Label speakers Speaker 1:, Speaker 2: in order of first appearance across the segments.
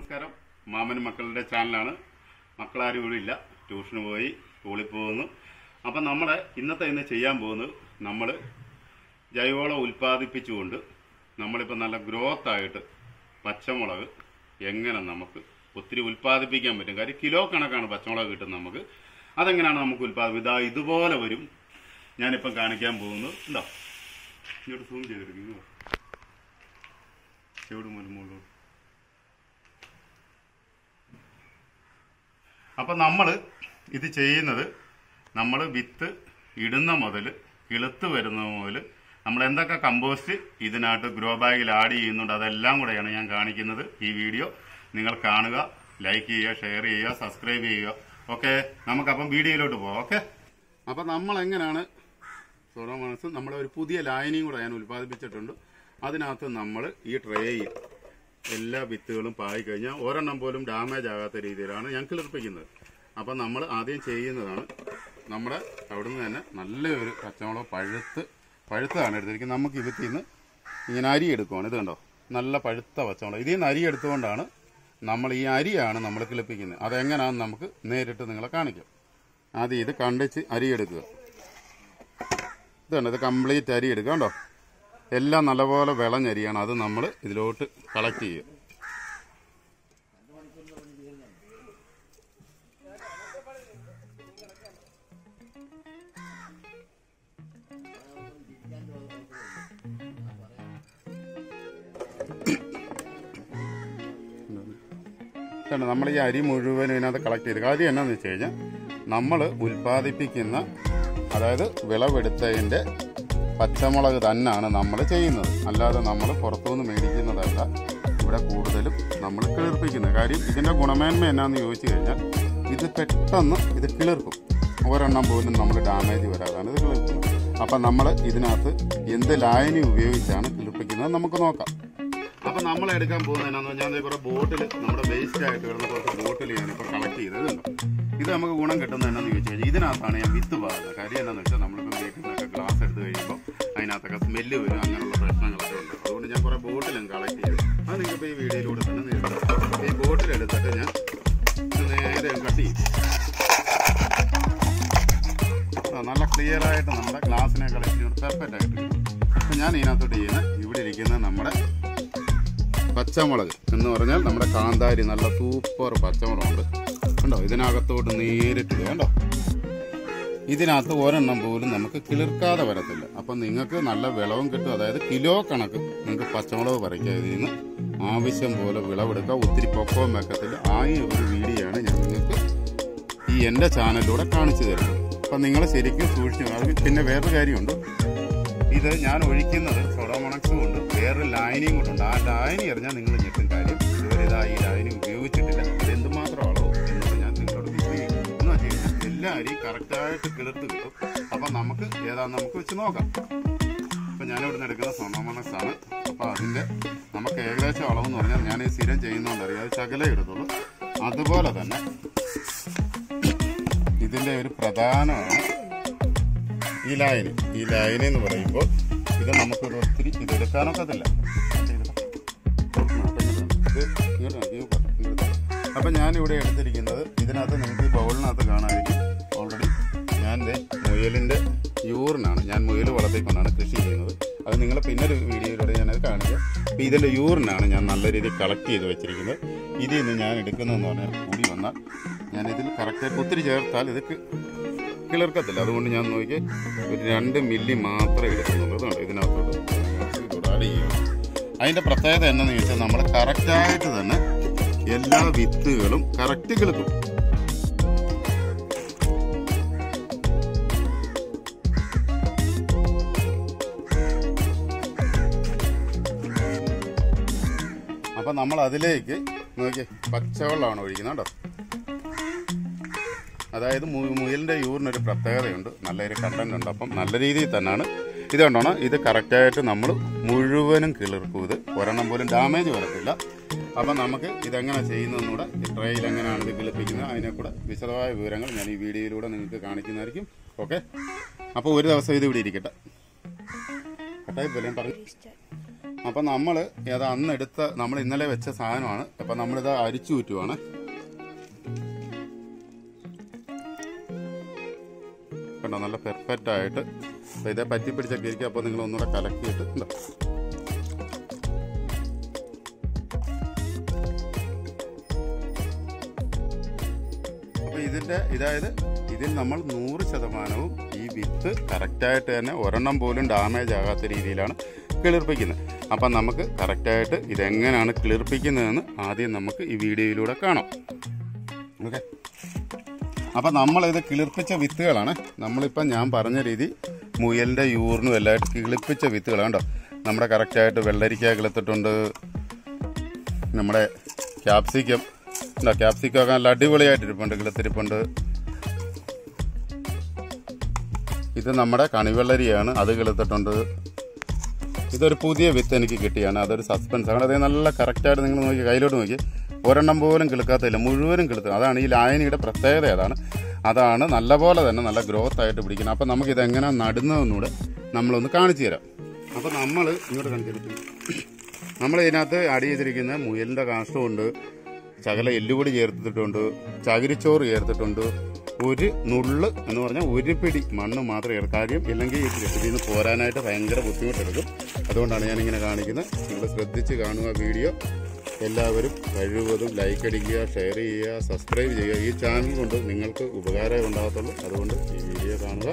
Speaker 1: നമസ്കാരം മാമൻ മക്കളുടെ ചാനലാണ് മക്കളാരും ഇവിടെ ഇല്ല ട്യൂഷന് പോയി സ്കൂളിൽ പോകുന്നു അപ്പം നമ്മൾ ഇന്നത്തെ ഇന്ന് ചെയ്യാൻ പോകുന്നത് നമ്മൾ ജൈവവളം ഉൽപ്പാദിപ്പിച്ചുകൊണ്ട് നമ്മളിപ്പോൾ നല്ല ഗ്രോത്ത് ആയിട്ട് പച്ചമുളക് എങ്ങനെ നമുക്ക് ഒത്തിരി ഉൽപ്പാദിപ്പിക്കാൻ പറ്റും കാര്യം കിലോ കണക്കാണ് പച്ചമുളക് കിട്ടുന്നത് നമുക്ക് അതെങ്ങനെയാണ് നമുക്ക് ഉൽപ്പാദിപ്പിക്കുക ഇതാ ഇതുപോലെ വരും ഞാനിപ്പം കാണിക്കാൻ പോകുന്നത് ഉണ്ടോ ഇങ്ങോട്ട് സൂം ചെയ്തെടുക്കുന്നു ചെവിട് മുതൽ മുകളിലോട്ട് അപ്പം നമ്മൾ ഇത് ചെയ്യുന്നത് നമ്മൾ വിത്ത് ഇടുന്ന മുതൽ കിളുത്ത് വരുന്ന മുതൽ നമ്മൾ എന്തൊക്കെ കമ്പോസ്റ്റ് ഇതിനകത്ത് ഗ്രോ ബാഗിൽ ആഡ് ചെയ്യുന്നുണ്ട് അതെല്ലാം കൂടെയാണ് ഞാൻ കാണിക്കുന്നത് ഈ വീഡിയോ നിങ്ങൾ കാണുക ലൈക്ക് ചെയ്യുക ഷെയർ ചെയ്യുക സബ്സ്ക്രൈബ് ചെയ്യുക ഓക്കെ നമുക്കപ്പം വീഡിയോയിലോട്ട് പോവാം ഓക്കെ അപ്പം നമ്മൾ എങ്ങനെയാണ് സോറോ മനസ്സ് നമ്മുടെ ഒരു പുതിയ ലായനിയും കൂടെ ഞാൻ ഉൽപ്പാദിപ്പിച്ചിട്ടുണ്ട് അതിനകത്ത് നമ്മൾ ഈ ട്രേയിൽ എല്ലാ വിത്തുകളും പായി കഴിഞ്ഞാൽ ഒരെണ്ണം പോലും ഡാമേജ് ആകാത്ത രീതിയിലാണ് ഞാൻ കിളിർപ്പിക്കുന്നത് അപ്പം നമ്മൾ ആദ്യം ചെയ്യുന്നതാണ് നമ്മുടെ അവിടുന്ന് തന്നെ നല്ലൊരു പച്ചമുളക് പഴുത്ത് പഴുത്തതാണ് എടുത്തിരിക്കുന്നത് നമുക്ക് ഇതിൽ നിന്ന് ഇങ്ങനെ അരി എടുക്കുവാണ് ഇത് കണ്ടോ നല്ല പഴുത്ത പച്ചമുളക് ഇതിൽ നിന്ന് അരി എടുത്തുകൊണ്ടാണ് നമ്മൾ ഈ അരിയാണ് നമ്മൾ കിളിപ്പിക്കുന്നത് അതെങ്ങനെയാണെന്ന് നമുക്ക് നേരിട്ട് നിങ്ങളെ കാണിക്കാം ആദ്യം ഇത് കണ്ടിച്ച് അരി എടുക്കുക ഇതാണ് ഇത് കംപ്ലീറ്റ് അരി എടുക്കുക കണ്ടോ എല്ലാം നല്ലപോലെ വിളഞ്ഞരിയാണ് അത് നമ്മൾ ഇതിലോട്ട് കളക്ട് ചെയ്യുക ഇതാണ് നമ്മൾ ഈ അരി മുഴുവൻ ഇതിനകത്ത് കളക്ട് ചെയ്ത് കാര്യം എന്നാന്ന് വെച്ച് കഴിഞ്ഞാൽ നമ്മൾ ഉൽപ്പാദിപ്പിക്കുന്ന അതായത് വിളവെടുത്തതിൻ്റെ പച്ചമുളക് തന്നെയാണ് നമ്മൾ ചെയ്യുന്നത് അല്ലാതെ നമ്മൾ പുറത്തുനിന്ന് മേടിക്കുന്നതല്ല ഇവിടെ കൂടുതലും നമ്മൾ കിളിർപ്പിക്കുന്നത് കാര്യം ഇതിൻ്റെ ഗുണമേന്മ എന്നാന്ന് ചോദിച്ചു കഴിഞ്ഞാൽ ഇത് പെട്ടെന്ന് ഇത് കിളിർക്കും ഒരെണ്ണം പോലും നമ്മൾ ഡാമേജ് വരാതാണ് ഇത് കിളിർക്കുന്നത് അപ്പം നമ്മൾ ഇതിനകത്ത് എന്ത് ലായനി ഉപയോഗിച്ചാണ് കിളിർപ്പിക്കുന്നത് നമുക്ക് നോക്കാം അപ്പൊ നമ്മൾ എടുക്കാൻ പോകുന്നത് എന്നാന്ന് പറഞ്ഞാൽ കുറെ ബോട്ടിൽ നമ്മുടെ വേസ്റ്റ് ആയിട്ട് കിടന്ന കുറച്ച് ബോട്ടിൽ ഞാനിപ്പോൾ കളക്ട് ചെയ്തത് കണ്ടോ ഇത് നമുക്ക് ഗുണം കിട്ടുന്നത് എന്നാന്ന് ചോദിച്ചു കഴിഞ്ഞാൽ ഇതിനകത്താണ് ഞാൻ വിത്ത് പാകുന്നത് കാര്യം എന്താണെന്ന് വെച്ചാൽ നമ്മളിപ്പോൾ വീട്ടിൽ നിന്നൊക്കെ ഗ്ലാസ് എടുത്ത് കഴിയുമ്പോൾ അതിനകത്തൊക്കെ സ്മെല്ല് വരും അങ്ങനെയുള്ള പ്രശ്നങ്ങളൊക്കെ ഉണ്ട് അതുകൊണ്ട് ഞാൻ കുറെ ബോട്ടിലും കളക്ട് ചെയ്തു അത് നിങ്ങൾക്ക് ഈ വീഡിയോയിലൂടെ തന്നെ നേരിടും ഈ ബോട്ടിൽ എടുത്തിട്ട് ഞാൻ ഇത് നേരെ കട്ട് ചെയ്യും ആ, നല്ല ക്ലിയർ ആയിട്ട് നമ്മുടെ ഗ്ലാസ്സിനെ കളക്ട് ചെയ്യുന്നത് പെർഫെക്റ്റ് ആയിട്ട് കിട്ടും അപ്പം ഞാൻ ഇതിനകത്തോട്ട് ചെയ്യുന്നത് ഇവിടെ ഇരിക്കുന്ന നമ്മുടെ പച്ചമുളക് എന്ന് പറഞ്ഞാൽ നമ്മുടെ കാന്താരി നല്ല സൂപ്പർ പച്ചമുളകുണ്ട് കണ്ടോ ഇതിനകത്തോട്ട് നേരിട്ട് കണ്ടോ ഇതിനകത്ത് ഒരെണ്ണം പോലും നമുക്ക് കിളിർക്കാതെ വരത്തില്ല അപ്പം നിങ്ങൾക്ക് നല്ല വിളവും കിട്ടും അതായത് കിലോ കണക്ക് നിങ്ങൾക്ക് പച്ചമുളക് പറിക്കുക ഇതിൽ നിന്ന് ആവശ്യം പോലെ വിളവെടുക്കുക ഒത്തിരി പൊക്കവും വെക്കത്തില്ല ആ ഈ ഒരു വീഡിയോ ആണ് ഞാൻ നിങ്ങൾക്ക് ഈ എൻ്റെ ചാനലിലൂടെ കാണിച്ചു തരുന്നത് അപ്പം നിങ്ങൾ ശരിക്കും സൂക്ഷിച്ചു അത് പിന്നെ വേറൊരു കാര്യമുണ്ട് ഇത് ഞാൻ ഒഴിക്കുന്നത് സൊഡോമോണക്സും ഉണ്ട് വേറൊരു ലായനിയും കൊണ്ടുണ്ട് ആ ലായനി അറിഞ്ഞാൽ നിങ്ങൾ ഞെട്ടും കാര്യം ഇതുവരെ ഇതാ ഈ ലായനി ഉപയോഗിച്ചിട്ടില്ല അത് എന്തുമാത്രം അളവ് എന്നത് ഞാൻ നിങ്ങളോട് വിശ്വസിക്കും എന്ന് വെച്ച് കഴിഞ്ഞാൽ എല്ലാ അരിയും കറക്റ്റായിട്ട് കിളിർത്ത് കിട്ടും അപ്പം നമുക്ക് ഏതാന്ന് നമുക്ക് വെച്ച് നോക്കാം അപ്പം ഞാൻ ഇവിടുന്ന് എടുക്കുന്ന സൊണോമോണക്സ് ആണ് അപ്പോൾ അതിൻ്റെ നമുക്ക് ഏകദേശം അളവെന്ന് പറഞ്ഞാൽ ഞാൻ ഈ സ്ഥിരം ചെയ്യുന്നതുകൊണ്ട് അറിയാം അത് ശകലം എടുത്തുള്ളൂ അതുപോലെ തന്നെ ഇതിൻ്റെ ഒരു പ്രധാനമാണ് ഈ ലൈന് ഈ ലൈൻ എന്ന് പറയുമ്പോൾ ഇത് നമുക്കൊരു ഒത്തിരി ഇത് എടുക്കാനൊക്കത്തില്ല അപ്പം ഞാനിവിടെ എടുത്തിരിക്കുന്നത് ഇതിനകത്ത് നിങ്ങൾക്ക് ഈ ബൗളിനകത്ത് കാണാമായിരിക്കും ഓൾറെഡി ഞാൻ ദേ മുയലിൻ്റെ യൂറിനാണ് ഞാൻ മുയൽ വളർത്തിക്കൊണ്ടാണ് കൃഷി ചെയ്യുന്നത് അത് നിങ്ങൾ പിന്നൊരു വീഡിയോയിലൂടെ ഞാനത് കാണിക്കാം അപ്പോൾ ഇതിൻ്റെ യൂറിനാണ് ഞാൻ നല്ല രീതിയിൽ കളക്ട് ചെയ്ത് വെച്ചിരിക്കുന്നത് ഇതിൽ നിന്ന് ഞാൻ എടുക്കുന്നതെന്ന് പറഞ്ഞാൽ കൂടി വന്നാൽ ഞാനിതിൽ കറക്റ്റായിട്ട് ഒത്തിരി ചേർത്താൽ ഇത് കി- കിളിർക്കത്തില്ല അതുകൊണ്ട് ഞാൻ നോക്കി ഒരു രണ്ട് മില്ലി മാത്രമേ എടുക്കുന്നുള്ളൂ അതുകൊണ്ട് ഇതിനകത്തോട്ട് ഇതോടെ ആഡ് ചെയ്യും അതിൻ്റെ പ്രത്യേകത എന്താണെന്ന് ചോദിച്ചാൽ നമ്മൾ കറക്റ്റായിട്ട് തന്നെ എല്ലാ വിത്തുകളും കറക്റ്റ് കിളിക്കും അപ്പം നമ്മൾ അതിലേക്ക് നോക്കി പച്ചവെള്ളമാണ് ഒഴിക്കുന്നത് കേട്ടോ അതായത് മു- മുയലിൻ്റെ യൂറിനൊരു പ്രത്യേകതയുണ്ട് നല്ലൊരു കണ്ടന്റ് ഉണ്ട് അപ്പം നല്ല രീതിയിൽ തന്നെയാണ് ഇത് കണ്ടോണം ഇത് കറക്റ്റായിട്ട് നമ്മൾ മുഴുവനും കിളിർക്കും ഇത് ഒരെണ്ണം പോലും ഡാമേജ് വരത്തില്ല അപ്പം നമുക്ക് ഇതെങ്ങനെ ചെയ്യുന്നതെന്നൂടെ ഈ ട്രെയിൽ എങ്ങനെയാണ് ഇത് കിളിപ്പിക്കുന്നത് അതിനെ കൂടെ വിശദമായ വിവരങ്ങൾ ഞാൻ ഈ വീഡിയോയിലൂടെ നിങ്ങൾക്ക് കാണിക്കുന്നതായിരിക്കും ഓക്കെ അപ്പോൾ ഒരു ദിവസം ഇത് ഇവിടെ ഇരിക്കട്ടെ കട്ടായി പോലെ ഞാൻ പറഞ്ഞു അപ്പം നമ്മൾ അത് അന്ന് എടുത്ത നമ്മൾ ഇന്നലെ വെച്ച സാധനമാണ് അപ്പം നമ്മളിത് അരിച്ചു ഊറ്റുവാണ് കണ്ടോ നല്ല പെർഫെക്റ്റ് ആയിട്ട് ദേ ഇതേ പറ്റി പിടിച്ചൊക്കെ ഇരിക്കും അപ്പോൾ നിങ്ങൾ ഒന്നുകൂടെ കലക്കിയിട്ട് ഉണ്ടോ അപ്പോൾ ഇതിൻ്റെ ഇതായത് ഇതിൽ നമ്മൾ നൂറ് ശതമാനവും ഈ വിത്ത് കറക്റ്റായിട്ട് തന്നെ ഒരെണ്ണം പോലും ഡാമേജ് ആകാത്ത രീതിയിലാണ് കിളിർപ്പിക്കുന്നത് അപ്പം നമുക്ക് കറക്റ്റായിട്ട് ഇതെങ്ങനെയാണ് കിളിർപ്പിക്കുന്നതെന്ന് ആദ്യം നമുക്ക് ഈ വീഡിയോയിലൂടെ കാണാം ഓക്കെ അപ്പം നമ്മളിത് കിളിർപ്പിച്ച വിത്തുകളാണ് നമ്മളിപ്പം ഞാൻ പറഞ്ഞ രീതി മുയലിൻ്റെ യൂറിനും എല്ലായിട്ട് കിളിപ്പിച്ച വിത്തുകളാണ് കേട്ടോ നമ്മുടെ കറക്റ്റായിട്ട് വെള്ളരിക്ക കിളുത്തിട്ടുണ്ട് നമ്മുടെ ക്യാപ്സിക്കം ഉണ്ടോ ക്യാപ്സിക്കം ഒക്കെ നല്ല അടിപൊളിയായിട്ട് ഇരിപ്പുണ്ട് കിളുത്തിരിപ്പുണ്ട് ഇത് നമ്മുടെ കണിവെള്ളരിയാണ് അത് കിളുത്തിട്ടുണ്ട് ഇതൊരു പുതിയ വിത്ത് എനിക്ക് കിട്ടിയാണ് അതൊരു സസ്പെൻസ് ആണ് അതേ നല്ല കറക്റ്റായിട്ട് നിങ്ങൾ നോക്കി കയ്യിലോട്ട് നോക്കി ഒരെണ്ണം പോലും കിളുക്കാത്തില്ല മുഴുവനും കിളുത്തുക അതാണ് ഈ ലായനിയുടെ പ്രത്യേകത അതാണ് അതാണ് നല്ലപോലെ തന്നെ നല്ല ഗ്രോത്ത് ആയിട്ട് പിടിക്കുന്നത് അപ്പം നമുക്ക് ഇതെങ്ങനെ നടുന്നതെന്നൂടെ നമ്മളൊന്ന് കാണിച്ചു തരാം അപ്പം നമ്മൾ ഇങ്ങോട്ട് കാണിച്ചിരിക്കുന്നു നമ്മൾ ഇതിനകത്ത് അടി ചെയ്തിരിക്കുന്ന മുയലിൻ്റെ കാഷ്ടമുണ്ട് ശകല എല്ലുപൊടി ചേർത്തിട്ടുണ്ട് ചകിരിച്ചോറ് ചേർത്തിട്ടുണ്ട് ഒരു നുള്ള് എന്ന് പറഞ്ഞാൽ ഒരു പിടി മണ്ണ് മാത്രമേ ചേർത്ത് കാര്യം ഇല്ലെങ്കിൽ ഈ ഇതിൽ നിന്ന് പോരാനായിട്ട് ഭയങ്കര ബുദ്ധിമുട്ടെടുക്കും അതുകൊണ്ടാണ് ഞാനിങ്ങനെ കാണിക്കുന്നത് നിങ്ങൾ ശ്രദ്ധിച്ച് കാണുക വീഡിയോ എല്ലാവരും കഴിവതും ലൈക്ക് അടിക്കുക ഷെയർ ചെയ്യുക സബ്സ്ക്രൈബ് ചെയ്യുക ഈ ചാനൽ കൊണ്ട് നിങ്ങൾക്ക് ഉപകാരമേ ഉണ്ടാകത്തുള്ളൂ അതുകൊണ്ട് ഈ വീഡിയോ കാണുക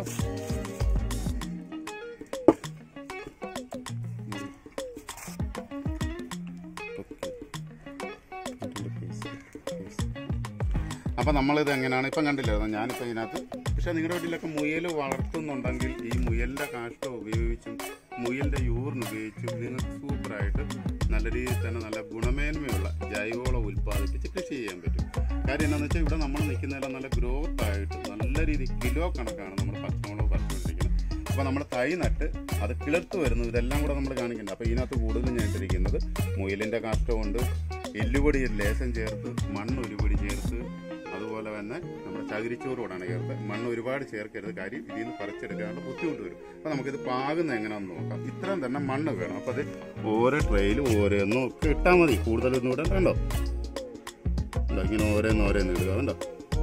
Speaker 1: അപ്പം നമ്മളിത് എങ്ങനെയാണ് ഇപ്പം കണ്ടില്ലേ ഞാനിപ്പോൾ ഇതിനകത്ത് പക്ഷേ നിങ്ങളുടെ വീട്ടിലൊക്കെ മുയൽ വളർത്തുന്നുണ്ടെങ്കിൽ ഈ മുയലിൻ്റെ കാഷ്ടം ഉപയോഗിച്ചും മുയലിൻ്റെ യൂറിന് ഉപയോഗിച്ചും നിങ്ങൾക്ക് സൂപ്പറായിട്ട് നല്ല രീതിയിൽ തന്നെ നല്ല ഗുണമേന്മയുള്ള ജൈവവളം ഉൽപ്പാദിപ്പിച്ച് കൃഷി ചെയ്യാൻ പറ്റും കാര്യം എന്താണെന്ന് വെച്ചാൽ ഇവിടെ നമ്മൾ നിൽക്കുന്നതെല്ലാം നല്ല ഗ്രോത്ത് ആയിട്ട് നല്ല രീതിയിൽ കിലോ കണക്കാണ് നമ്മൾ പച്ചമുളക് പറിച്ചുകൊണ്ടിരിക്കുന്നത് അപ്പോൾ നമ്മൾ തൈ നട്ട് അത് കിളിർത്ത് വരുന്നു ഇതെല്ലാം കൂടെ നമ്മൾ കാണിക്കുന്നുണ്ട് അപ്പോൾ ഇതിനകത്ത് കൂടുതലും ഞാൻ ഇട്ടിരിക്കുന്നത് മുയലിൻ്റെ കാഷ്ടമുണ്ട് എല്ലുപൊടി ഒരു ലേശം ചേർത്ത് മണ്ണ് ഒരുപൊടി ചേർത്ത് അതുപോലെ തന്നെ നമ്മുടെ ചകിരിച്ചോറ് കൂടാണ് ചേർത്ത് മണ്ണ് ഒരുപാട് ചേർക്കരുത് കാര്യം ഇതിൽ നിന്ന് പറിച്ചെടുക്കാനുള്ള ബുദ്ധിമുട്ട് വരും അപ്പോൾ നമുക്കിത് പാകുന്നത് എങ്ങനെയാണെന്ന് നോക്കാം ഇത്രയും തന്നെ മണ്ണ് വേണം അപ്പോൾ അത് ഓരോ ട്രെയിലും ഓരോന്നും ഒക്കെ ഇട്ടാൽ മതി കൂടുതലൊന്നും ഇടണ്ട കണ്ടോ കണ്ടോ ഇങ്ങനെ ഓരോന്ന് ഓരോന്ന് ഇടുക കണ്ടോ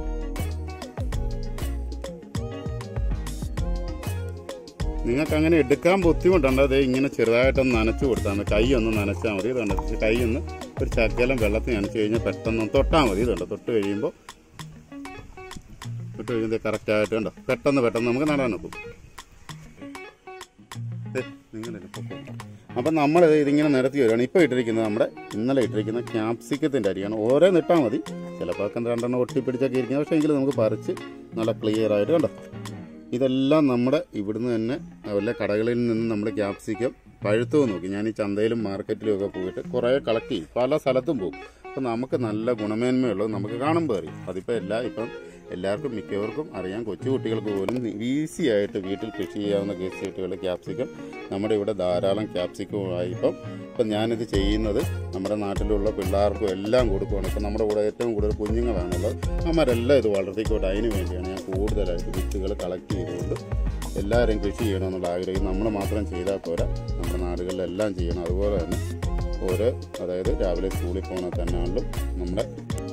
Speaker 1: നിങ്ങൾക്ക് അങ്ങനെ എടുക്കാൻ ബുദ്ധിമുട്ടുണ്ട് അത് ഇങ്ങനെ ചെറുതായിട്ടൊന്ന് നനച്ചു കൊടുത്താൽ മതി കൈ ഒന്ന് നനച്ചാൽ മതി ഇതുണ്ട് കൈ ഒന്ന് ഒരു ശകലം വെള്ളത്തിൽ നനച്ച് കഴിഞ്ഞാൽ പെട്ടെന്ന് ഒന്ന് തൊട്ടാൽ മതി ഇതുണ്ട് തൊട്ട് കഴിയുമ്പോൾ തൊട്ട് കഴിയുമ്പോൾ കറക്റ്റായിട്ട് കണ്ടോ പെട്ടെന്ന് പെട്ടെന്ന് നമുക്ക് നടാൻ നോക്കും നിങ്ങളല്ലേ പൊക്കോ അപ്പം നമ്മൾ ഇതിങ്ങനെ നിരത്തി വരികയാണ് ഇപ്പോൾ ഇട്ടിരിക്കുന്നത് നമ്മുടെ ഇന്നലെ ഇട്ടിരിക്കുന്ന ക്യാപ്സിക്കത്തിൻ്റെ അരിയാണ് ഓരോ നിട്ടാൽ മതി ചിലപ്പോൾ ഒക്കെ രണ്ടെണ്ണം ഒട്ടിപ്പിടിച്ചൊക്കെ ഇരിക്കുന്നത് പക്ഷേ എങ്കിലും നമുക്ക് പറിച്ച് നല്ല ക്ലിയർ ആയിട്ട് കണ്ടോ ഇതെല്ലാം നമ്മുടെ ഇവിടുന്ന് തന്നെ വല്ല കടകളിൽ നിന്ന് നമ്മൾ ക്യാപ്സിക്കം പഴുത്തു നോക്കി ഞാൻ ഈ ചന്തയിലും മാർക്കറ്റിലും ഒക്കെ പോയിട്ട് കുറേ കളക്ട് ചെയ്യും പല സ്ഥലത്തും പോകും അപ്പം നമുക്ക് നല്ല ഗുണമേന്മയുള്ളത് നമുക്ക് കാണുമ്പോൾ അറിയും അതിപ്പോൾ എല്ലാ ഇപ്പം എല്ലാവർക്കും മിക്കവർക്കും അറിയാം കൊച്ചു കുട്ടികൾക്ക് പോലും ഈസി ആയിട്ട് വീട്ടിൽ കൃഷി ചെയ്യാവുന്ന കേസുകെട്ടുകൾ ക്യാപ്സിക്കം നമ്മുടെ ഇവിടെ ധാരാളം ക്യാപ്സിക്കമായി ഇപ്പം ഇപ്പം ഞാനിത് ചെയ്യുന്നത് നമ്മുടെ നാട്ടിലുള്ള പിള്ളേർക്കും എല്ലാം കൊടുക്കുകയാണ് ഇപ്പം നമ്മുടെ കൂടെ ഏറ്റവും കൂടുതൽ കുഞ്ഞുങ്ങളാണുള്ളത് അവന്മാരെല്ലാം ഇത് വളർത്തിക്കോട്ടെ അതിന് വേണ്ടിയാണ് ഞാൻ കൂടുതലായിട്ട് വിത്തുകൾ കളക്ട് ചെയ്തുകൊണ്ട് എല്ലാവരും കൃഷി ചെയ്യണമെന്നുള്ള ആഗ്രഹം നമ്മൾ മാത്രം ചെയ്താൽ പോരാ നമ്മുടെ നാടുകളിലെല്ലാം ചെയ്യണം അതുപോലെ തന്നെ ഓരോ അതായത് രാവിലെ സ്കൂളിൽ പോകണ തന്നെയാണെങ്കിലും നമ്മുടെ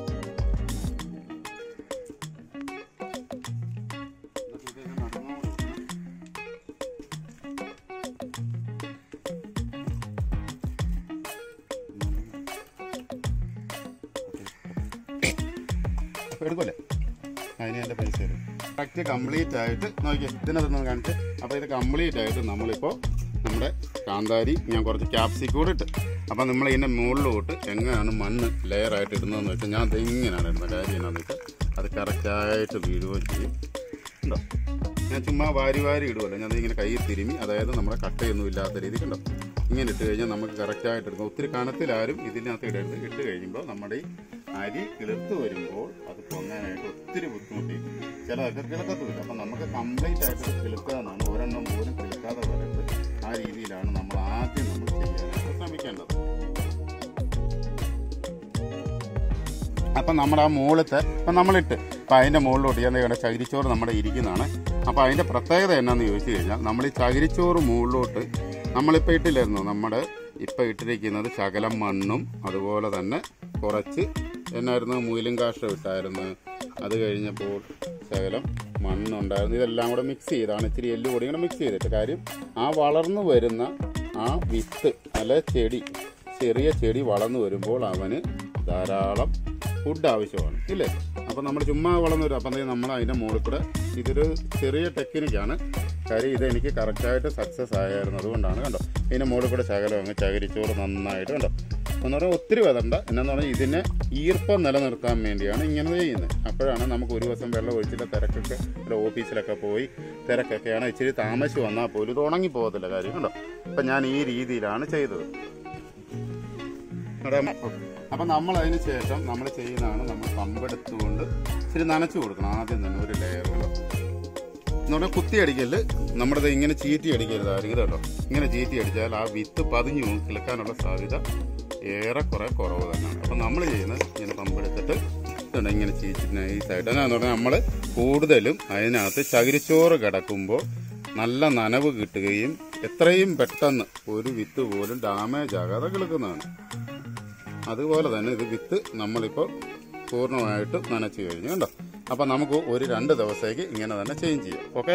Speaker 1: എടുക്കൂലേ അതിന് എൻ്റെ പൈസ തരും കറക്റ്റ് കംപ്ലീറ്റ് ആയിട്ട് നോക്കിയേ ഇതിനകത്തൊന്ന് കാണിച്ച് അപ്പോൾ ഇത് കംപ്ലീറ്റ് ആയിട്ട് നമ്മളിപ്പോൾ നമ്മുടെ കാന്താരി ഞാൻ കുറച്ച് ക്യാപ്സിക്കം കൂടെ ഇട്ട് അപ്പോൾ നമ്മൾ ഇതിൻ്റെ മുകളിലോട്ട് എങ്ങനെയാണ് മണ്ണ് ലെയറായിട്ട് ഇടുന്നതെന്ന് വെച്ചാൽ ഞാൻ അത് ഇങ്ങനെയാണ് ഇടുന്നത് കാര്യം എന്നാന്ന് വെച്ചാൽ അത് കറക്റ്റായിട്ട് വീഴുകയും ചെയ്യും ഉണ്ടോ ഞാൻ ചുമ്മാ വാരി വാരി ഇടുമല്ലോ ഞാൻ ഇങ്ങനെ കൈ തിരുമി അതായത് നമ്മുടെ കട്ടയൊന്നും ഇല്ലാത്ത രീതിക്ക് ഉണ്ടോ ഇങ്ങനെ ഇട്ട് കഴിഞ്ഞാൽ നമുക്ക് കറക്റ്റായിട്ട് എടുക്കാം ഒത്തിരി കനത്തിലാരും ഇതിനകത്ത് ഇടരുത് ഇട്ട് കഴിയുമ്പോൾ നമ്മുടെ ഈ അരി കിളിർത്ത് വരുമ്പോൾ അത് പൊങ്ങാനായിട്ട് ഒത്തിരി ബുദ്ധിമുട്ടി ചിലതൊക്കെ കിളക്കത്തുമില്ല അപ്പം നമുക്ക് കംപ്ലീറ്റ് ആയിട്ട് കിളുക്കുക എന്നാണ് ഒരെണ്ണം പോലും കിളുക്കാതെ വരുന്നത് ആ രീതിയിലാണ് നമ്മൾ ആദ്യം നമ്മൾ ചെയ്യാനായിട്ട് ശ്രമിക്കേണ്ടത് അപ്പം നമ്മുടെ ആ മുകളിലത്തെ ഇപ്പം നമ്മളിട്ട് അപ്പം അതിൻ്റെ മുകളിലോട്ട് ഞാൻ ഇവിടെ ചകിരിച്ചോറ് നമ്മുടെ ഇരിക്കുന്നതാണ് അപ്പോൾ അതിൻ്റെ പ്രത്യേകത എന്നാന്ന് ചോദിച്ചു കഴിഞ്ഞാൽ നമ്മൾ ഈ ചകിരിച്ചോറ് മുകളിലോട്ട് നമ്മളിപ്പോൾ ഇട്ടില്ലായിരുന്നു നമ്മുടെ ഇപ്പം ഇട്ടിരിക്കുന്നത് ശകലം മണ്ണും അതുപോലെ തന്നെ കുറച്ച് എന്നായിരുന്നു മുയിലും കാഷ്ടം ഇട്ടായിരുന്നു അത് കഴിഞ്ഞപ്പോൾ ശകലം മണ്ണുണ്ടായിരുന്നു ഇതെല്ലാം കൂടെ മിക്സ് ചെയ്താണ് ഇച്ചിരി എല്ല് കൂടി കൂടെ മിക്സ് ചെയ്തിട്ട് കാര്യം ആ വളർന്നു വരുന്ന ആ വിത്ത് അല്ലെ ചെടി ചെറിയ ചെടി വളർന്നു വരുമ്പോൾ അവന് ധാരാളം ഫുഡ് ആവശ്യമാണ് ഇല്ലേ അപ്പം നമ്മൾ ചുമ്മാ വളർന്നു വരും അപ്പം നമ്മൾ അതിൻ്റെ മുകളിൽ കൂടെ ഇതൊരു ചെറിയ ടെക്നിക്കാണ് കാര്യം ഇത് എനിക്ക് കറക്റ്റായിട്ട് സക്സസ് ആയിരുന്നു അതുകൊണ്ടാണ് കണ്ടോ ഇതിൻ്റെ മുകളിൽ കൂടെ ശകലം അങ്ങ് ചകിരിച്ചോറ് നന്നായിട്ട് കണ്ടോ എന്ന് പറഞ്ഞാൽ ഒത്തിരി വതണ്ട എന്നു പറഞ്ഞാൽ ഇതിനെ ഈർപ്പം നിലനിർത്താൻ വേണ്ടിയാണ് ഇങ്ങനെ ചെയ്യുന്നത് അപ്പോഴാണ് നമുക്ക് ഒരു ദിവസം വെള്ളം ഒഴിച്ചിട്ട് തിരക്കൊക്കെ ഇവിടെ ഓഫീസിലൊക്കെ പോയി തിരക്കൊക്കെയാണ് ഇച്ചിരി താമസിച്ച് വന്നാൽ പോലും ഇത് ഉണങ്ങി പോകത്തില്ല കാര്യം കണ്ടോ അപ്പം ഞാൻ ഈ രീതിയിലാണ് ചെയ്തത് അപ്പം നമ്മൾ അതിന് ശേഷം നമ്മൾ ചെയ്യുന്നതാണ് നമ്മൾ പമ്പെടുത്തുകൊണ്ട് ഇച്ചിരി നനച്ചു കൊടുക്കണം ആദ്യം തന്നെ ഒരു ലെയറുകൾ എന്ന് പറഞ്ഞാൽ കുത്തി അടിക്കല് നമ്മുടെ ഇങ്ങനെ ചീറ്റി അടിക്കരുതായിരിക്കും കേട്ടോ ഇങ്ങനെ ചീറ്റി അടിച്ചാൽ ആ വിത്ത് പതിഞ്ഞു കിളക്കാനുള്ള സാധ്യത ഏറെക്കുറെ കുറവ് തന്നെയാണ് അപ്പം നമ്മൾ ചെയ്യുന്നത് ഇങ്ങനെ പമ്പെടുത്തിട്ട് ഇതുണ്ട് ഇങ്ങനെ ചീറ്റി നൈസായിട്ട് എന്ന് പറഞ്ഞാൽ നമ്മൾ കൂടുതലും അതിനകത്ത് ചകിരിച്ചോറ് കിടക്കുമ്പോൾ നല്ല നനവ് കിട്ടുകയും എത്രയും പെട്ടെന്ന് ഒരു വിത്ത് പോലും ഡാമേജ് ആകാതെ കിളുക്കുന്നതാണ് അതുപോലെ തന്നെ ഇത് വിത്ത് നമ്മളിപ്പോൾ പൂർണ്ണമായിട്ട് നനച്ച് കഴിഞ്ഞു കണ്ടോ അപ്പം നമുക്ക് ഒരു രണ്ട് ദിവസത്തേക്ക് ഇങ്ങനെ തന്നെ ചേഞ്ച് ചെയ്യാം ഓക്കെ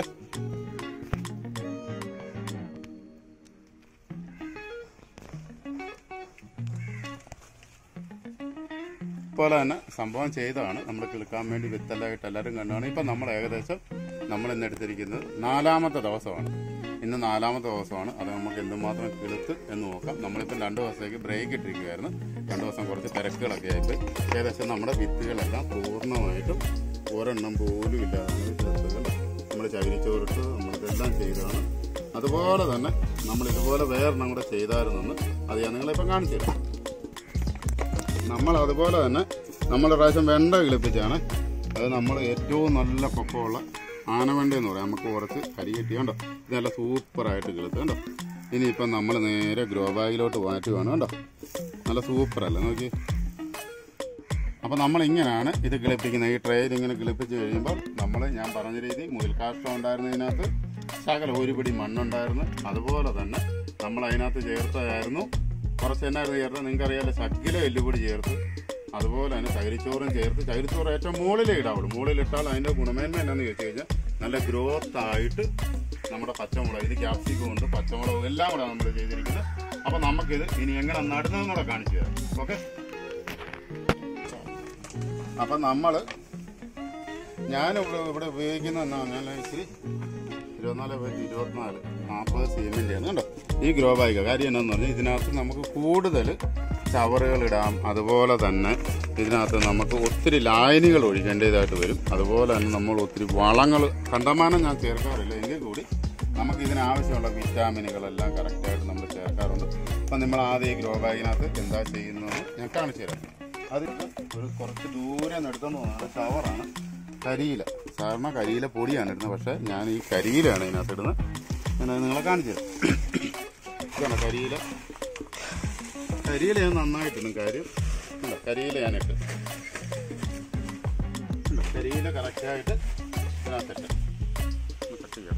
Speaker 1: പോലെ തന്നെ സംഭവം ചെയ്തതാണ് നമ്മൾ കിളുക്കാൻ വേണ്ടി വിത്തെല്ലാമായിട്ട് എല്ലാവരും കണ്ടാണ് ഇപ്പം നമ്മൾ ഏകദേശം നമ്മൾ ഇന്ന് എടുത്തിരിക്കുന്നത് നാലാമത്തെ ദിവസമാണ് ഇന്ന് നാലാമത്തെ ദിവസമാണ് അത് നമുക്ക് എന്തുമാത്രം കിളുത്ത് എന്ന് നോക്കാം നമ്മളിപ്പം രണ്ട് ദിവസത്തേക്ക് ബ്രേക്ക് ഇട്ടിരിക്കുകയായിരുന്നു രണ്ട് ദിവസം കുറച്ച് തിരക്കുകളൊക്കെ ആയിട്ട് ഏകദേശം നമ്മുടെ വിത്തുകളെല്ലാം പൂർണ്ണമായിട്ടും ഒരെണ്ണം പോലും ഇല്ലാതാണ് കിളുത്തുകൾ നമ്മൾ ചകിരിച്ചോറിട്ട് നമ്മളിതെല്ലാം ചെയ്തതാണ് അതുപോലെ തന്നെ നമ്മൾ ഇതുപോലെ വേറെണ്ണം കൂടെ ചെയ്തായിരുന്നെന്ന് അത് ഞാൻ നിങ്ങളിപ്പം കാണിച്ചു തരാം നമ്മൾ അതുപോലെ തന്നെ നമ്മൾ പ്രാവശ്യം വെണ്ട കിളിപ്പിച്ചാണ് അത് നമ്മൾ ഏറ്റവും നല്ല പൊക്കമുള്ള ആനവെണ്ട എന്ന് പറയാം നമുക്ക് കുറച്ച് കരി കെട്ടി കണ്ടോ ഇത് നല്ല സൂപ്പറായിട്ട് കിളുത്ത് കണ്ടോ ഇനിയിപ്പം നമ്മൾ നേരെ ഗ്രോ ബാഗിലോട്ട് മാറ്റുവാണ് കണ്ടോ നല്ല സൂപ്പറല്ലേ നോക്കി അപ്പോൾ നമ്മൾ ഇങ്ങനെയാണ് ഇത് കിളിപ്പിക്കുന്നത് ഈ ട്രെയിൽ ഇങ്ങനെ കിളിപ്പിച്ച് കഴിയുമ്പോൾ നമ്മൾ ഞാൻ പറഞ്ഞ രീതി മുയൽക്കാഷ്ടം ഉണ്ടായിരുന്നതിനകത്ത് ശകലം ഒരു പിടി മണ്ണുണ്ടായിരുന്നു അതുപോലെ തന്നെ നമ്മൾ അതിനകത്ത് ചേർത്തതായിരുന്നു കുറച്ച് എന്നായിരുന്നു ചേർത്തത് നിങ്ങൾക്കറിയാലോ ശക്കില എല്ലുപൊടി ചേർത്ത് അതുപോലെ തന്നെ ചകിരിച്ചോറും ചേർത്ത് ചകിരിച്ചോറ് ഏറ്റവും മുകളിലേ ഇടാവുള്ളൂ മുകളിലിട്ടാൽ അതിൻ്റെ ഗുണമേന്മ എന്നാന്ന് ചോദിച്ചു കഴിഞ്ഞാൽ നല്ല ഗ്രോത്ത് ആയിട്ട് നമ്മുടെ പച്ചമുളക് ഇത് ക്യാപ്സിക്കം ഉണ്ട് പച്ചമുളക് എല്ലാം കൂടെ നമ്മൾ ചെയ്തിരിക്കുന്നത് അപ്പോൾ നമുക്കിത് ഇനി എങ്ങനെ നടുന്നതെന്നും കൂടെ കാണിച്ചു തരാം ഓക്കെ അപ്പം നമ്മൾ ഞാൻ ഇവിടെ ഇവിടെ ഉപയോഗിക്കുന്ന എന്നാ ഞാൻ ഇച്ചിരി ഇരുപത്തിനാല് പോയിന്റ് ഇരുപത്തിനാല് നാൽപ്പത് സിമെൻ്റ് ആണ് കണ്ടോ ഈ ഗ്രോ ബാഗ് കാര്യം എന്നാന്ന് പറഞ്ഞാൽ ഇതിനകത്ത് നമുക്ക് കൂടുതൽ ചവറുകൾ ഇടാം അതുപോലെ തന്നെ ഇതിനകത്ത് നമുക്ക് ഒത്തിരി ലായനികൾ ഒഴിക്കേണ്ടതായിട്ട് വരും അതുപോലെ തന്നെ നമ്മൾ ഒത്തിരി വളങ്ങൾ കണ്ടമാനം ഞാൻ ചേർക്കാറില്ല എങ്കിൽ കൂടി നമുക്ക് ഇതിനാവശ്യമുള്ള വിറ്റാമിനുകളെല്ലാം കറക്റ്റായിട്ട് നമ്മൾ ചേർക്കാറുണ്ട് അപ്പം നമ്മൾ ആദ്യം ഈ ഗ്രോ ബാഗിനകത്ത് എന്താ ചെയ്യുന്നത് ഞാൻ കാണിച്ചു തരാം അത് ഒരു കുറച്ച് ദൂരെ നിന്ന് എടുത്തെന്ന് തോന്നുന്നത് ഷവറാണ് കരിയില സാധാരണ കരിയില പൊടിയാണ് ഇടുന്നത് പക്ഷേ ഞാൻ ഈ കരിയിലാണ് ഇതിനകത്ത് ഇടുന്നത് ഞാൻ നിങ്ങളെ കാണിച്ചു തരാം ഇതാണ് കരിയില കരിയില ഞാൻ നന്നായിട്ടിടും കാര്യം ഇല്ല കരിയില ഞാനിട്ട് ഇല്ല, കരിയില കറക്റ്റായിട്ട് ഇതിനകത്തിട്ട് ഒന്ന് കട്ട് ചെയ്യണം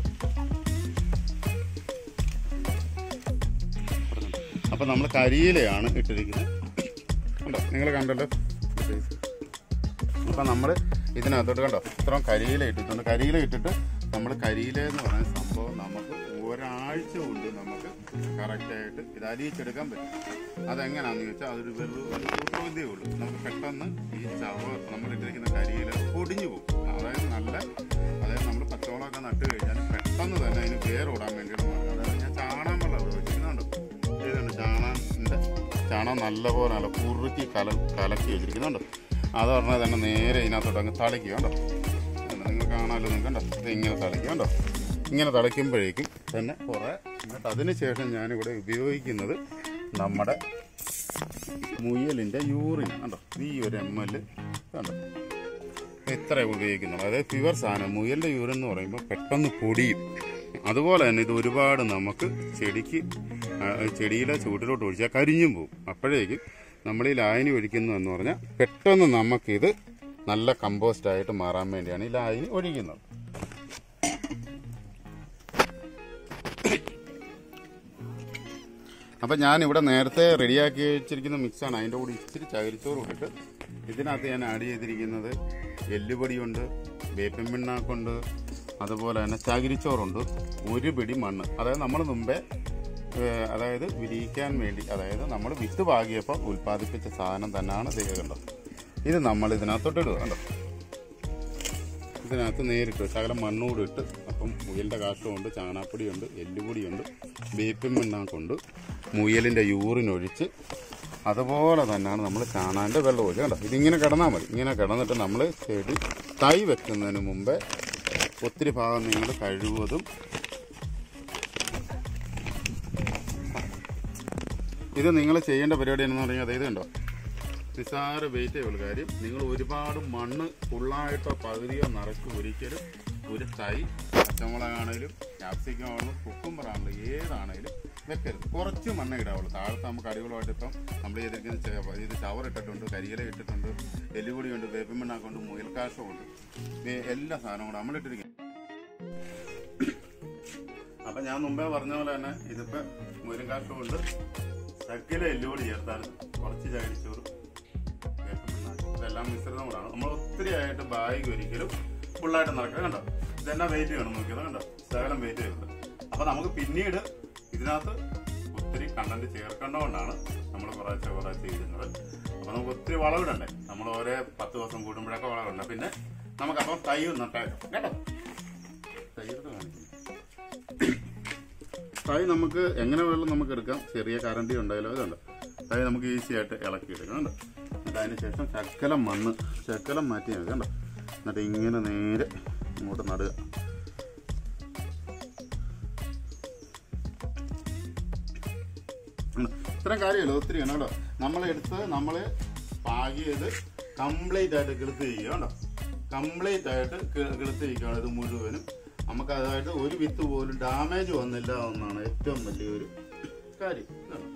Speaker 1: അപ്പം നമ്മൾ കരിയിലയാണ് ഇട്ടിരിക്കുന്നത് കണ്ടോ നിങ്ങൾ കണ്ടല്ലോ അപ്പം നമ്മൾ ഇതിനകത്തോട്ട് കണ്ടോ ഇത്രയും കരിയില ഇട്ടിട്ടുണ്ട് കരിയില ഇട്ടിട്ട് നമ്മൾ കരിയില എന്ന് പറയുന്ന സംഭവം നമുക്ക് ഒരാഴ്ച കൊണ്ട് നമുക്ക് കറക്റ്റായിട്ട് ഇത് അലിയിച്ചെടുക്കാൻ പറ്റും അതെങ്ങനെയാണെന്ന് ചോദിച്ചാൽ അതൊരു വെറുതെ ഒരു സൂത്രവിദ്യയേ ഉള്ളൂ നമുക്ക് പെട്ടെന്ന് ഈ ചവ നമ്മൾ ഇട്ടിരിക്കുന്ന കരിയില പൊടിഞ്ഞു പോകും അതായത് നല്ല അതായത് നമ്മൾ പച്ചമുളകൊക്കെ നട്ട് കഴിഞ്ഞാൽ പെട്ടെന്ന് തന്നെ അതിന് വേരോടാൻ വേണ്ടിയിട്ട് മാർഗ്ഗം അതായത് ഞാൻ ചാണകം വെള്ളം ഇവിടെ വെച്ചിരിക്കുന്നുണ്ട് ഇതുണ്ട് ചാണകത്തിൻ്റെ ചാണകം നല്ലപോലെ നല്ല കുറുക്കി കല കലക്കി വെച്ചിരിക്കുന്നുണ്ട് അത് പറഞ്ഞാൽ തന്നെ നേരെ ഇതിനകത്തോട്ട് അങ്ങ് തളിക്കുക കണ്ടോ നിങ്ങൾ കാണാമല്ലോ നിങ്ങൾക്ക് കണ്ടോ ഇത് ഇങ്ങനെ തളിക്കുക കണ്ടോ ഇങ്ങനെ തളിക്കുമ്പോഴേക്കും തന്നെ കുറേ എന്നിട്ട് അതിന് ശേഷം ഞാനിവിടെ ഉപയോഗിക്കുന്നത് നമ്മുടെ മുയലിൻ്റെ യൂറിൻ കണ്ടോ ഈ ഒരു എം എൽ കണ്ടോ ഇത്ര ഉപയോഗിക്കുന്നുള്ളൂ അതായത് ഫിവർ സാധനം മുയലിൻ്റെ യൂറിൻ എന്ന് പറയുമ്പോൾ പെട്ടെന്ന് പൊടിയും അതുപോലെ തന്നെ ഇത് ഒരുപാട് നമുക്ക് ചെടിക്ക് ആ, ചെടിയിലെ ചൂട്ടിലോട്ട് ഒഴിച്ചാൽ കരിഞ്ഞും പോകും അപ്പോഴേക്കും നമ്മൾ ഈ ലായനി ഒഴിക്കുന്നു എന്ന് പറഞ്ഞാൽ പെട്ടെന്ന് നമുക്കിത് നല്ല കമ്പോസ്റ്റ് ആയിട്ട് മാറാൻ വേണ്ടിയാണ് ഈ ലായനി ഒഴിക്കുന്നത് അപ്പം ഞാൻ ഇവിടെ നേരത്തെ റെഡിയാക്കി വെച്ചിരിക്കുന്ന മിക്സാണ് അതിൻ്റെ കൂടെ ഇച്ചിരി ചകിരിച്ചോറ് ഇട്ടിട്ട് ഇതിനകത്ത് ഞാൻ ആഡ് ചെയ്തിരിക്കുന്നത് എല്ലുപൊടിയുണ്ട് വേപ്പിൻ പിണ്ണാക്കുണ്ട് അതുപോലെ തന്നെ ചകിരിച്ചോറുണ്ട് ഒരു പിടി മണ്ണ് അതായത് നമ്മൾ മുമ്പേ ഏഹ്, അതായത് വിരിയിക്കാൻ വേണ്ടി അതായത് നമ്മൾ വിത്ത് പാകിയപ്പോൾ ഉൽപ്പാദിപ്പിച്ച സാധനം തന്നെയാണ് ദൈവ കണ്ടോ ഇത് നമ്മൾ ഇതിനകത്തോട്ട് ഇടുക കണ്ടോ ഇതിനകത്ത് നേരിട്ട് ശകലം മണ്ണൂട് ഇട്ട് അപ്പം മുയലിൻ്റെ കാഷ്ടമുണ്ട് ചാണാപ്പൊടിയുണ്ട് എല്ലുപൊടിയുണ്ട് വേപ്പിൻ പിണ്ണാക്കുണ്ട് മുയലിൻ്റെ യൂറിനൊഴിച്ച് അതുപോലെ തന്നെയാണ് നമ്മൾ ചാണാൻ്റെ വെള്ളം ഒഴിച്ച് കണ്ടോ ഇതിങ്ങനെ കിടന്നാൽ മതി ഇങ്ങനെ കിടന്നിട്ട് നമ്മൾ ചെടി തൈ വെക്കുന്നതിന് മുമ്പേ ഒത്തിരി ഭാഗം നിങ്ങൾ കഴിവതും ഇത് നിങ്ങൾ ചെയ്യേണ്ട പരിപാടി എന്ന് പറഞ്ഞാൽ അതായത് കണ്ടോ നിസ്സാര വെയിറ്റേ ഉള്ളൂ കാര്യം നിങ്ങൾ ഒരുപാട് മണ്ണ് ഫുള്ളായിട്ടോ പകുതിയോ നിറച്ച് ഒരിക്കലും ഒരു തൈ പച്ചമുളകാണേലും ക്യാപ്സിക്കം ആണെങ്കിലും കുക്കുംബർ ആണെങ്കിലും ഏതാണേലും വെക്കരുത് കുറച്ച് മണ്ണ് ഇടാവുള്ളൂ താഴത്ത് നമുക്ക് അടിപൊളിയായിട്ട് ഇപ്പം നമ്മൾ ചെയ്തിരിക്കുന്ന ചെ- ഇത് ചവർ ഇട്ടിട്ടുണ്ട് കരിയില ഇട്ടിട്ടുണ്ട് എല്ലുപൊടിയുണ്ട് വേപ്പിൻ പിണ്ണാക്കുണ്ട് മുയൽക്കാശമുണ്ട് വേ- എല്ലാ സാധനവും കൂടെ നമ്മളിട്ടിരിക്കുന്നത് അപ്പൊ ഞാൻ മുമ്പേ പറഞ്ഞ പോലെ തന്നെ ഇതിപ്പോ മുയലും കാഷ്ടമുണ്ട് ശക്കില എല്ലുപൊടി ചേർത്താൽ കുറച്ച് ചകിരിച്ചോറ് വേപ്പിൻ പിണ്ണാക്ക് ഇതെല്ലാം മിശ്രിതം കൂടാണ് നമ്മൾ ഒത്തിരി ആയിട്ട് ബാഗ് ഒരിക്കലും ഫുള്ളായിട്ട് നടക്കുക കണ്ടോ ഇതെന്നാ വെയിറ്റ് വേണം നോക്കിയത് കണ്ടോ ശകലം വെയിറ്റ് വരുന്നത് അപ്പൊ നമുക്ക് പിന്നീട് ഇതിനകത്ത് ഒത്തിരി കണ്ടന്റ് ചേർക്കേണ്ടതുകൊണ്ടാണ് നമ്മൾ കുറേശ്ശെ കുറേശ്ശെ ചെയ്യുന്നത് അപ്പൊ നമുക്ക് ഒത്തിരി വളവിടണ്ടേ നമ്മൾ ഓരോ പത്ത് ദിവസം കൂടുമ്പോഴൊക്കെ വളവിടണ്ട പിന്നെ നമുക്കപ്പം തൈ നട്ടേക്കാം കേട്ടോ തൈ എടുത്ത് കാണിക്കുന്നു തൈ നമുക്ക് എങ്ങനെ വേണം നമുക്ക് എടുക്കാം ചെറിയ കറണ്ടി ഉണ്ടായാലും അതുണ്ട് തൈ നമുക്ക് ഈസി ആയിട്ട് ഇളക്കി എടുക്കാം കണ്ടോ എന്നിട്ട് അതിന് ശേഷം ശക്കലം മണ്ണ് ശക്കലം മാറ്റി മതി കണ്ടോ എന്നിട്ട് ഇങ്ങനെ നേരെ ഇങ്ങോട്ട് നടുക ഉം. ഇത്രയും കാര്യമല്ലോ ഒത്തിരി ആണ് കേട്ടോ നമ്മളെടുത്ത് നമ്മൾ പാകിയത് കംപ്ലീറ്റ് ആയിട്ട് കിളുത്ത് ചെയ്യുക കേട്ടോ കംപ്ലീറ്റ് ആയിട്ട് കി- കിളുത്ത് ചെയ്യുകയാണ് ഇത് മുഴുവനും നമുക്ക് അതായിട്ട് ഒരു വിത്ത് പോലും ഡാമേജ് വന്നില്ല എന്നാണ് ഏറ്റവും വലിയൊരു കാര്യം ഇതാണ്.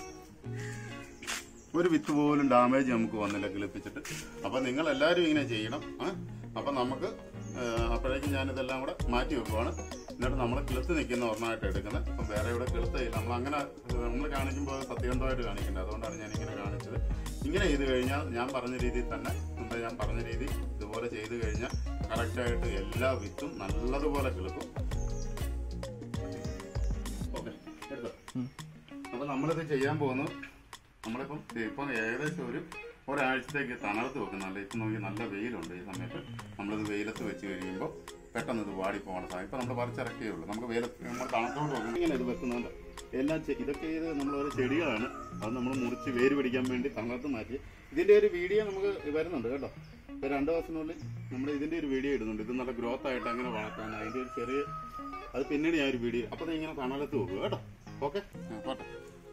Speaker 1: ഒരു വിത്ത് പോലും ഡാമേജ് നമുക്ക് വന്നില്ല കിളിപ്പിച്ചിട്ട് അപ്പൊ നിങ്ങൾ എല്ലാവരും ഇങ്ങനെ ചെയ്യണം ആ? അപ്പൊ നമുക്ക് ആ, അപ്പോഴേക്കും ഞാനിതെല്ലാം കൂടെ മാറ്റി വെക്കുവാണ് എന്നിട്ട് നമ്മൾ കിളുത്ത് നിൽക്കുന്ന ഒരെണ്ണമായിട്ട് എടുക്കുന്നത് അപ്പം വേറെ ഇവിടെ കിളുത്തയില്ല നമ്മൾ അങ്ങനെ നമ്മൾ കാണിക്കുമ്പോൾ സത്യസന്ധമായിട്ട് കാണിക്കേണ്ടത് അതുകൊണ്ടാണ് ഞാൻ ഇങ്ങനെ കാണിച്ചത് ഇങ്ങനെ ചെയ്ത് കഴിഞ്ഞാൽ ഞാൻ പറഞ്ഞ രീതിയിൽ തന്നെ മുമ്പേ ഞാൻ പറഞ്ഞ രീതി ഇതുപോലെ ചെയ്ത് കഴിഞ്ഞാൽ കറക്റ്റായിട്ട് എല്ലാ വിത്തും നല്ലതുപോലെ കിളുക്കും ഓക്കെ എടുത്തോ അപ്പൊ നമ്മളിത് ചെയ്യാൻ പോകുന്നത് നമ്മളിപ്പം ഇപ്പം ഏകദേശം ഒരു ഒരാഴ്ചത്തേക്ക് തണർത്ത് വെക്കുന്നുണ്ട് ഇപ്പം നോക്കി നല്ല വെയിലുണ്ട് ഈ സമയത്ത് നമ്മളിത് വെയിലത്ത് വെച്ച് കഴിയുമ്പോൾ പെട്ടെന്ന് ഇത് വാടി പോകണ സമയം ഇപ്പം നമ്മൾ പറിച്ചിറക്കേ ഉള്ളൂ നമുക്ക് വെയിലത്ത് നമ്മൾ തണുത്തോട്ട് വെക്കുന്നത് ഇങ്ങനെ ഇത് വെക്കുന്നുണ്ട് എല്ലാം ചെ- ഇതൊക്കെ ഇത് നമ്മൾ ഓരോ ചെടികളാണ് അത് നമ്മൾ മുറിച്ച് വേര് പിടിക്കാൻ വേണ്ടി തണർത്ത് മാറ്റി ഇതിന്റെ ഒരു വീഡിയോ നമുക്ക് വരുന്നുണ്ട് കേട്ടോ ഇപ്പൊ രണ്ടു ദിവസത്തിനുള്ളിൽ നമ്മൾ ഇതിന്റെ ഒരു വീഡിയോ ഇടുന്നുണ്ട് ഇത് നല്ല ഗ്രോത്ത് ആയിട്ട് അങ്ങനെ വളർത്താൻ അതിന്റെ ഒരു ചെറിയ അത് പിന്നീട് ഞാൻ ഒരു വീഡിയോ അപ്പൊ ദേ ഇങ്ങനെ തണലത്ത് വെക്കുക കേട്ടോ ഓക്കെ പോട്ടെ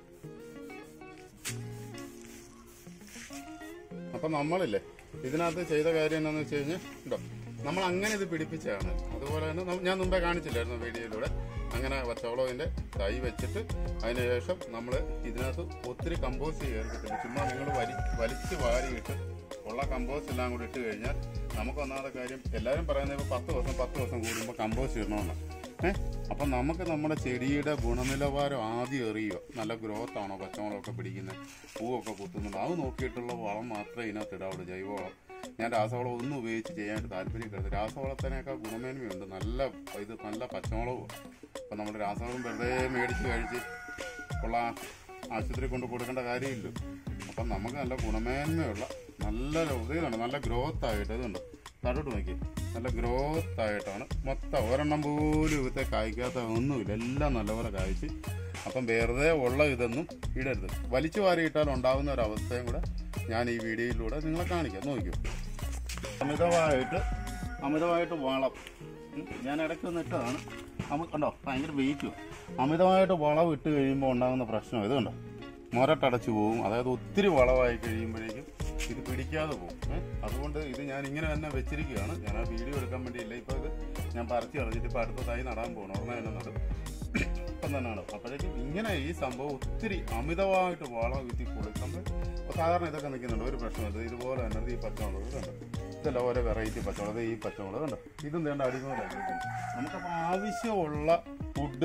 Speaker 1: അപ്പൊ നമ്മളില്ലേ ഇതിനകത്ത് ചെയ്ത കാര്യം എന്താണെന്ന് വെച്ച് കഴിഞ്ഞാൽ ഉണ്ടോ നമ്മൾ അങ്ങനെ ഇത് പിടിപ്പിച്ചതാണ് അതുപോലെ തന്നെ നം- ഞാൻ മുമ്പേ കാണിച്ചില്ലായിരുന്നു വീഡിയോയിലൂടെ അങ്ങനെ പച്ചവളവിന്റെ തൈ വെച്ചിട്ട് അതിന് ശേഷം നമ്മൾ ഇതിനകത്ത് ഒത്തിരി കമ്പോസ്റ്റ് ചേർത്തിട്ടില്ല ചുമ്മാ നിങ്ങൾ വലി വലിച്ച് വാരിയിട്ട് ഉള്ള കമ്പോസ്റ്റ് എല്ലാം കൂടി ഇട്ട് കഴിഞ്ഞാൽ നമുക്ക് ഒന്നാമത്തെ കാര്യം എല്ലാവരും പറയുന്നത് ഇപ്പോൾ പത്ത് ദിവസം പത്ത് ദിവസം കൂടുമ്പോൾ കമ്പോസ്റ്റ് ഇടണമെന്ന് ഏഹ് അപ്പം നമുക്ക് നമ്മുടെ ചെടിയുടെ ഗുണനിലവാരം ആദ്യം എറിയുക നല്ല ഗ്രോത്ത് ആണോ പച്ചമുളകൊക്കെ പിടിക്കുന്നത് പൂവൊക്കെ കുത്തുന്നുണ്ടോ അത് നോക്കിയിട്ടുള്ള വളം മാത്രമേ ഇതിനകത്ത് ഇടാവുള്ളൂ ജൈവവളം ഞാൻ രാസവളം ഒന്നും ഉപയോഗിച്ച് ചെയ്യാനായിട്ട് താല്പര്യപ്പെടുന്നത് രാസവളത്തിനേക്കാൾ ഗുണമേന്മയുണ്ട് നല്ല ഇത് നല്ല പച്ചമുളകും അപ്പം നമ്മൾ രാസവളം വെറുതെ മേടിച്ച് കഴിച്ച് ഉള്ള ആശുപത്രി കൊണ്ട് കൊടുക്കേണ്ട കാര്യമില്ല അപ്പം നമുക്ക് നല്ല ഗുണമേന്മയുള്ള നല്ല ഇതാണ് നല്ല ഗ്രോത്ത് ആയിട്ട് ഇതുണ്ട് തടോട്ട് നോക്കി നല്ല ഗ്രോത്ത് ആയിട്ടാണ് മൊത്തം ഒരെണ്ണം പോലും ഇവിടുത്തെ കായ്ക്കാത്ത ഒന്നുമില്ല എല്ലാം നല്ലപോലെ കായ്ച്ച് അപ്പം വെറുതെ ഉള്ള ഇതൊന്നും ഇടരുത് വലിച്ചു വാരിയിട്ടാൽ ഉണ്ടാകുന്ന ഒരു അവസ്ഥയും കൂടെ ഞാൻ ഈ വീഡിയോയിലൂടെ നിങ്ങളെ കാണിക്കാം നോക്കൂ അമിതമായിട്ട് അമിതമായിട്ട് വളം ഉം, ഞാൻ ഇടയ്ക്ക് ഒന്ന് ഇട്ടതാണ് നമുക്ക് കണ്ടോ ഭയങ്കര വെയിറ്റും അമിതമായിട്ട് വളം ഇട്ട് കഴിയുമ്പോൾ ഉണ്ടാകുന്ന പ്രശ്നം ഇത് കണ്ടോ മുരട്ടടച്ചു പോകും അതായത് ഒത്തിരി വളമായി കഴിയുമ്പോഴേക്കും ഇത് പിടിക്കാതെ പോകും ഏ? അതുകൊണ്ട് ഇത് ഞാൻ ഇങ്ങനെ തന്നെ വെച്ചിരിക്കുകയാണ് ഞാൻ ആ വീഡിയോ എടുക്കാൻ വേണ്ടിയില്ല ഇപ്പോൾ ഇത് ഞാൻ പറിച്ച് കളഞ്ഞിട്ട് ഇപ്പോൾ അടുത്ത തൈ നടാൻ പോകണം ഉടനെ തന്നെ നടും ഇപ്പം തന്നെ നടും അപ്പോഴേക്കും ഇങ്ങനെ ഈ സംഭവം ഒത്തിരി അമിതമായിട്ട് വളം വീട്ടിൽ കൊടുക്കും നമ്മൾ ഇപ്പോൾ സാധാരണ ഇതൊക്കെ നിൽക്കുന്നുണ്ട് ഒരു പ്രശ്നമില്ല ഇതുപോലെ തന്നെ ഈ പച്ചമുളക് കണ്ടോ ഇതെല്ലാം ഓരോ വെറൈറ്റി പച്ചമുളക് ഈ പച്ചമുളക് കണ്ടോ ഇതും വേണ്ട അടിമകളാണ് നമുക്കപ്പോൾ ആവശ്യമുള്ള ഫുഡുകൾ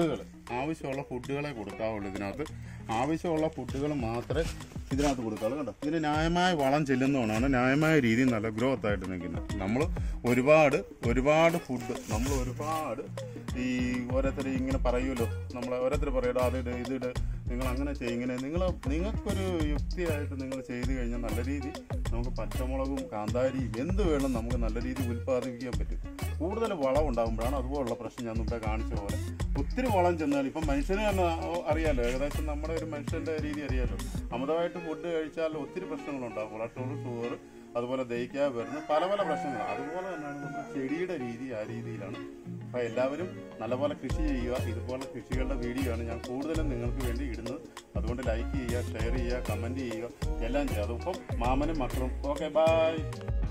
Speaker 1: ആവശ്യമുള്ള ഫുഡുകളെ കൊടുക്കാവുള്ളൂ ഇതിനകത്ത് ആവശ്യമുള്ള ഫുഡുകൾ മാത്രമേ ഇതിനകത്ത് കൊടുക്കാവുള്ളൂ കണ്ടോ ഇതിന് ന്യായമായ വളം ചെല്ലുന്നതുകൊണ്ടാണ് ന്യായമായ രീതിയിൽ നല്ല ഗ്രോത്ത് ആയിട്ട് നിൽക്കുന്നത് നമ്മൾ ഒരുപാട് ഒരുപാട് ഫുഡ് നമ്മൾ ഒരുപാട് ഈ ഓരോരുത്തർ ഇങ്ങനെ പറയുമല്ലോ നമ്മൾ ഓരോരുത്തർ പറയടോ അതിട് ഇതിട് നിങ്ങൾ അങ്ങനെ ചെയ്യും ഇങ്ങനെ നിങ്ങൾ നിങ്ങൾക്കൊരു യുക്തിയായിട്ട് നിങ്ങൾ ചെയ്തു കഴിഞ്ഞാൽ നല്ല രീതി നമുക്ക് പച്ചമുളകും കാന്താരിയും എന്ത് വേണം നമുക്ക് നല്ല രീതിയിൽ ഉൽപ്പാദിപ്പിക്കാൻ പറ്റും കൂടുതൽ വളം ഉണ്ടാകുമ്പോഴാണ് അതുപോലുള്ള പ്രശ്നം ഞാൻ മുമ്പേ കാണിച്ച പോലെ ഒത്തിരി വളം ചെന്നാൽ ഇപ്പം മനുഷ്യന് തന്നെ അറിയാലോ ഏകദേശം നമ്മുടെ ഒരു മനുഷ്യൻ്റെ രീതി അറിയാലോ അമിതമായിട്ട് ഫുഡ് കഴിച്ചാൽ ഒത്തിരി പ്രശ്നങ്ങളുണ്ടാകും കൊളസ്ട്രോൾ ഷുഗർ അതുപോലെ ദഹിക്കാതെ വരുന്ന പല പല പ്രശ്നങ്ങൾ അതുപോലെ തന്നെയാണ് നമ്മുടെ ചെടിയുടെ രീതി ആ രീതിയിലാണ് അപ്പോൾ എല്ലാവരും നല്ലപോലെ കൃഷി ചെയ്യുക ഇതുപോലെ കൃഷികളുടെ വീഡിയോ ആണ് ഞാൻ കൂടുതലും നിങ്ങൾക്ക് വേണ്ടി ഇടുന്നത് അതുകൊണ്ട് ലൈക്ക് ചെയ്യുക ഷെയർ ചെയ്യുക കമൻറ്റ് ചെയ്യുക എല്ലാം ചെയ്യുക അതിപ്പം മാമനും മക്കളും ഓക്കെ ബൈ